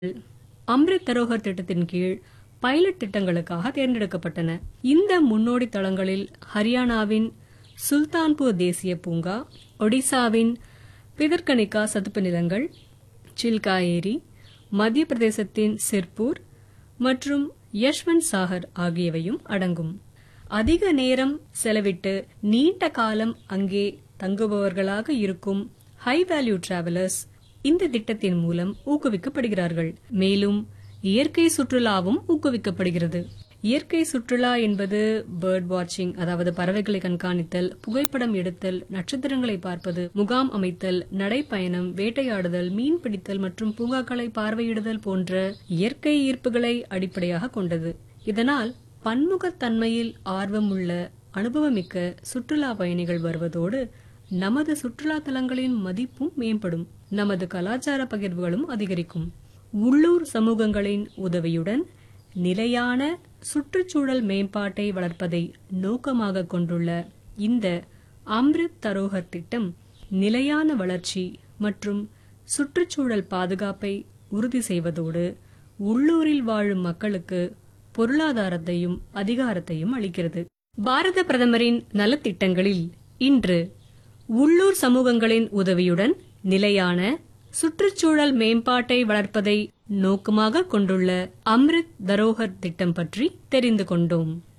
அம்ரித் தரோகர் திட்டத்தின் கீழ் பைலட் திட்டங்களுக்காக தேர்ந்தெடுக்கப்பட்டன இந்த முன்னோடி தளங்களில் ஹரியானாவின் சுல்தான்பூர் தேசிய பூங்கா ஒடிசாவின் பிதர்கனிகா சதுப்பு நிலங்கள் சில்கா ஏரி மத்திய பிரதேசத்தின் சிர்பூர் மற்றும் யஷ்வந்த் சாகர் ஆகியவையும் அடங்கும் அதிக நேரம் செலவிட்டு நீண்ட காலம் அங்கே தங்குபவர்களாக இருக்கும் ஹை வேல்யூ டிராவலர்ஸ் இந்த திட்டத்தின் மூலம் ஊக்குவிக்கப்படுகிறார்கள் மேலும் இயற்கை சுற்றுலாவும் ஊக்குவிக்கப்படுகிறது இயற்கை சுற்றுலா என்பது பேர்ட் வாட்சிங் அதாவது பறவைகளை கண்காணித்தல் புகைப்படம் எடுத்தல் நட்சத்திரங்களை பார்ப்பது முகாம் அமைத்தல் நடைப்பயணம் வேட்டையாடுதல் மீன் பிடித்தல் மற்றும் பூங்காக்களை பார்வையிடுதல் போன்ற இயற்கை ஈர்ப்புகளை அடிப்படையாக கொண்டது இதனால் பன்முகத்தன்மையில் ஆர்வமுள்ள அனுபவமிக்க சுற்றுலா பயணிகள் வருவதோடு நமது சுற்றுலா தலங்களின் மதிப்பும் மேம்படும் நமது கலாச்சார பகிர்வுகளும் அதிகரிக்கும் உள்ளூர் சமூகங்களின் உதவியுடன் நிலையான சுற்றுச்சூழல் மேம்பாட்டை வளர்ப்பதை நோக்கமாக கொண்டுள்ள இந்த அம்ரித் தரோகர் திட்டம் நிலையான வளர்ச்சி மற்றும் சுற்றுச்சூழல் பாதுகாப்பை உறுதி செய்வதோடு உள்ளூரில் வாழும் மக்களுக்கு பொருளாதாரத்தையும் அதிகாரத்தையும் அளிக்கிறது பாரத பிரதமரின் நலத்திட்டங்களில் இன்று உள்ளூர் சமூகங்களின் உதவியுடன் நிலையான சுற்றுச்சூழல் மேம்பாட்டை வளர்ப்பதை நோக்கமாக கொண்டுள்ள அம்ரித் தரோகர் திட்டம் பற்றி தெரிந்து கொண்டோம்